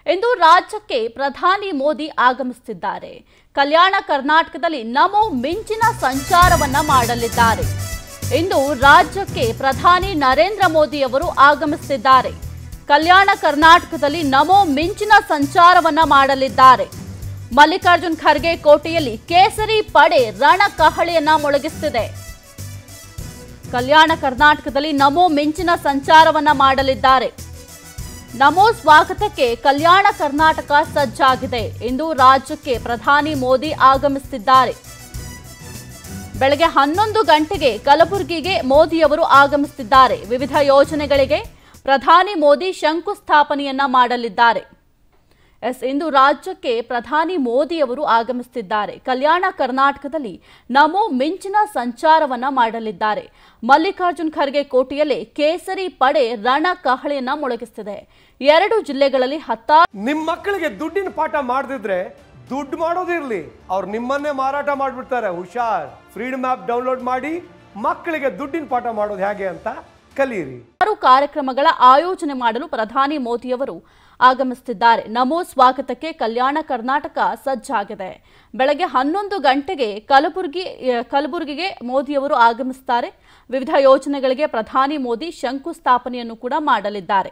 ಇಂದು ರಾಜ್ಯಕ್ಕೆ ಪ್ರಧಾನಿ ಮೋದಿ ಆಗಮಿಸುತ್ತಿದ್ದಾರೆ ಕಲ್ಯಾಣ ಕರ್ನಾಟಕದಲ್ಲಿ ನಮೋ ಮಿಂಚಿನ ಸಂಚಾರವನ್ನ ಮಾಡಲಿದ್ದಾರೆ ಇಂದು ರಾಜ್ಯಕ್ಕೆ ಪ್ರಧಾನಿ ನರೇಂದ್ರ ಮೋದಿ ಅವರು ಆಗಮಿಸುತ್ತಿದ್ದಾರೆ ಕಲ್ಯಾಣ ಕರ್ನಾಟಕದಲ್ಲಿ ನಮೋ ಮಿಂಚಿನ ಸಂಚಾರವನ್ನ ಮಾಡಲಿದ್ದಾರೆ ಮಲ್ಲಿಕಾರ್ಜುನ್ ಖರ್ಗೆ ಕೋಟೆಯಲ್ಲಿ ಕೇಸರಿ ಪಡೆ ರಣಕಹಳೆಯನ್ನ ಮೊಳಗಿಸುತ್ತಿದೆ ಕಲ್ಯಾಣ ಕರ್ನಾಟಕದಲ್ಲಿ ನಮೋ ಮಿಂಚಿನ ಸಂಚಾರವನ್ನ ಮಾಡಲಿದ್ದಾರೆ ನಮೋ ಸ್ವಾಗತಕ್ಕೆ ಕಲ್ಯಾಣ ಕರ್ನಾಟಕ ಸಜ್ಜಾಗಿದೆ ಇಂದು ರಾಜ್ಯಕ್ಕೆ ಪ್ರಧಾನಿ ಮೋದಿ ಆಗಮಿಸುತ್ತಿದ್ದಾರೆ ಬೆಳಗ್ಗೆ ಹನ್ನೊಂದು ಗಂಟೆಗೆ ಕಲಬುರಗಿಗೆ ಮೋದಿಯವರು ಆಗಮಿಸುತ್ತಿದ್ದಾರೆ ವಿವಿಧ ಯೋಜನೆಗಳಿಗೆ ಪ್ರಧಾನಿ ಮೋದಿ ಶಂಕುಸ್ಥಾಪನೆಯನ್ನ ಮಾಡಲಿದ್ದಾರೆ ಎಸ್ ಇಂದು ರಾಜ್ಯಕ್ಕೆ ಪ್ರಧಾನಿ ಮೋದಿಯವರು ಆಗಮಿಸುತ್ತಿದ್ದಾರೆ ಕಲ್ಯಾಣ ಕರ್ನಾಟಕದಲ್ಲಿ ನಮೋ ಮಿಂಚಿನ ಸಂಚಾರವನ್ನ ಮಾಡಲಿದ್ದಾರೆ ಮಲ್ಲಿಕಾರ್ಜುನ್ ಖರ್ಗೆ ಕೋಟೆಯಲ್ಲಿ ಕೇಸರಿ ಪಡೆ ರಣ ಕಹಳೆಯನ್ನ ಮೊಳಗಿಸುತ್ತಿದೆ ಎರಡು ಜಿಲ್ಲೆಗಳಲ್ಲಿ ಹತ್ತಾರು ನಿಮ್ ಮಕ್ಕಳಿಗೆ ದುಡ್ಡಿನ ಪಾಠ ಮಾಡದಿದ್ರೆ ದುಡ್ಡು ಮಾಡೋದಿರ್ಲಿ ಅವ್ರು ನಿಮ್ಮನ್ನೇ ಮಾರಾಟ ಮಾಡ್ಬಿಡ್ತಾರೆ ಹುಷಾರ್ ಫ್ರೀಡಮ್ ಆಪ್ ಡೌನ್ಲೋಡ್ ಮಾಡಿ ಮಕ್ಕಳಿಗೆ ದುಡ್ಡಿನ ಪಾಠ ಮಾಡೋದು ಹೇಗೆ ಅಂತ ಕಲೀರಿ ಕಾರ್ಯಕ್ರಮಗಳ ಆಯೋಜನೆ ಮಾಡಲು ಪ್ರಧಾನಿ ಮೋದಿಯವರು ಆಗಮಿಸುತ್ತಿದ್ದಾರೆ ನಮೋ ಸ್ವಾಗತಕ್ಕೆ ಕಲ್ಯಾಣ ಕರ್ನಾಟಕ ಸಜ್ಜಾಗಿದೆ ಬೆಳಗ್ಗೆ ಹನ್ನೊಂದು ಗಂಟೆಗೆ ಕಲಬುರಗಿ ಅಹ್, ಕಲಬುರಗಿಗೆ ಮೋದಿಯವರು ಆಗಮಿಸುತ್ತಾರೆ ವಿವಿಧ ಯೋಜನೆಗಳಿಗೆ ಪ್ರಧಾನಿ ಮೋದಿ ಶಂಕುಸ್ಥಾಪನೆಯನ್ನು ಕೂಡ ಮಾಡಲಿದ್ದಾರೆ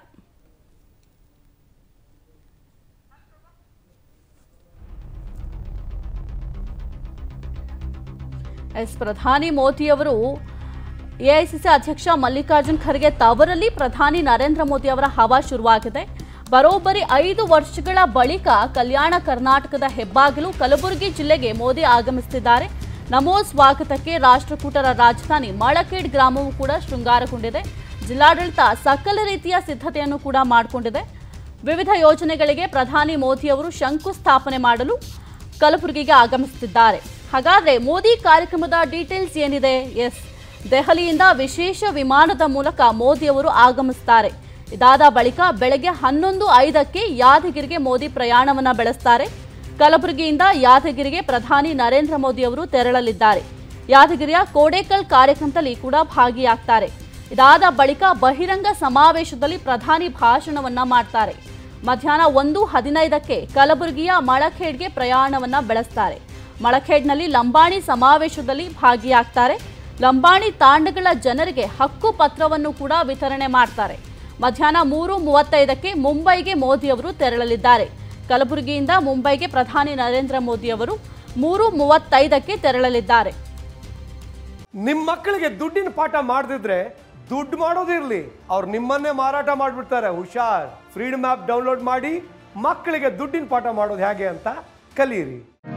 ಎಸ್ ಪ್ರಧಾನಿ ಮೋದಿಯವರು ಎಐಸಿಸಿ ಅಧ್ಯಕ್ಷ ಮಲ್ಲಿಕಾರ್ಜುನ್ ಖರ್ಗೆ ತವರಲ್ಲಿ ಪ್ರಧಾನಿ ನರೇಂದ್ರ ಮೋದಿ ಅವರ ಹವಾ ಶುರುವಾಗಿದೆ ಬರೋಬ್ಬರಿ ಐದು ವರ್ಷಗಳ ಬಳಿಕ ಕಲ್ಯಾಣ ಕರ್ನಾಟಕದ ಹೆಬ್ಬಾಗಿಲು ಕಲಬುರಗಿ ಜಿಲ್ಲೆಗೆ ಮೋದಿ ಆಗಮಿಸುತ್ತಿದ್ದಾರೆ ನಮೋ ಸ್ವಾಗತಕ್ಕೆ ರಾಷ್ಟ್ರಕೂಟರ ರಾಜಧಾನಿ ಮಳಕೇಡ್ ಗ್ರಾಮವೂ ಕೂಡ ಶೃಂಗಾರಗೊಂಡಿದೆ ಜಿಲ್ಲಾಡಳಿತ ಸಕಲ ರೀತಿಯ ಸಿದ್ಧತೆಯನ್ನು ಕೂಡ ಮಾಡಿಕೊಂಡಿದೆ ವಿವಿಧ ಯೋಜನೆಗಳಿಗೆ ಪ್ರಧಾನಿ ಮೋದಿ ಅವರು ಶಂಕುಸ್ಥಾಪನೆ ಮಾಡಲು ಕಲಬುರಗಿಗೆ ಆಗಮಿಸುತ್ತಿದ್ದಾರೆ ಹಾಗಾದ್ರೆ ಮೋದಿ ಕಾರ್ಯಕ್ರಮದ ಡೀಟೇಲ್ಸ್ ಏನಿದೆ ಎಸ್ ದೆಹಲಿಯಿಂದ ವಿಶೇಷ ವಿಮಾನದ ಮೂಲಕ ಮೋದಿ ಅವರು ಆಗಮಿಸುತ್ತಾರೆ ಇದಾದ ಬಳಿಕ ಬೆಳಗ್ಗೆ ಹನ್ನೊಂದು ಐದಕ್ಕೆ ಯಾದಗಿರಿಗೆ ಮೋದಿ ಪ್ರಯಾಣವನ್ನ ಬೆಳೆಸ್ತಾರೆ ಕಲಬುರಗಿಯಿಂದ ಯಾದಗಿರಿಗೆ ಪ್ರಧಾನಿ ನರೇಂದ್ರ ಮೋದಿ ಅವರು ತೆರಳಲಿದ್ದಾರೆ ಯಾದಗಿರಿಯ ಕೋಡೇಕಲ್ ಕಾರ್ಯಕ್ರಮದಲ್ಲಿ ಕೂಡ ಭಾಗಿಯಾಗ್ತಾರೆ ಇದಾದ ಬಳಿಕ ಬಹಿರಂಗ ಸಮಾವೇಶದಲ್ಲಿ ಪ್ರಧಾನಿ ಭಾಷಣವನ್ನ ಮಾಡ್ತಾರೆ ಮಧ್ಯಾಹ್ನ ಒಂದು ಹದಿನೈದಕ್ಕೆ ಕಲಬುರಗಿಯ ಮಳಖೇಡ್ಗೆ ಪ್ರಯಾಣವನ್ನ ಬೆಳೆಸ್ತಾರೆ ಮಳಖೇಡ್ನಲ್ಲಿ ಲಂಬಾಣಿ ಸಮಾವೇಶದಲ್ಲಿ ಭಾಗಿಯಾಗ್ತಾರೆ ಲಂಬಾಣಿ ತಾಂಡಗಳ ಜನರಿಗೆ ಹಕ್ಕು ಪತ್ರವನ್ನು ಕೂಡ ವಿತರಣೆ ಮಾಡ್ತಾರೆ ಮಧ್ಯಾಹ್ನ ಮೂರು ಮೂವತ್ತೈದಕ್ಕೆ ಮುಂಬೈಗೆ ಮೋದಿ ಅವರು ತೆರಳಲಿದ್ದಾರೆ ಕಲಬುರಗಿಯಿಂದ ಮುಂಬೈಗೆ ಪ್ರಧಾನಿ ನರೇಂದ್ರ ಮೋದಿ ಅವರು ಮೂರು ಮೂವತ್ತೈದಕ್ಕೆ ತೆರಳಲಿದ್ದಾರೆ ನಿಮ್ ಮಕ್ಕಳಿಗೆ ದುಡ್ಡಿನ ಪಾಠ ಮಾಡದಿದ್ರೆ ದುಡ್ಡು ಮಾಡೋದಿರ್ಲಿ ಅವ್ರು ನಿಮ್ಮನ್ನೇ ಮಾರಾಟ ಮಾಡ್ಬಿಡ್ತಾರೆ ಹುಷಾರ್ ಫ್ರೀಡಮ್ ಆಪ್ ಡೌನ್ಲೋಡ್ ಮಾಡಿ ಮಕ್ಕಳಿಗೆ ದುಡ್ಡಿನ ಪಾಠ ಮಾಡೋದು ಹೇಗೆ ಅಂತ ಕಲೀರಿ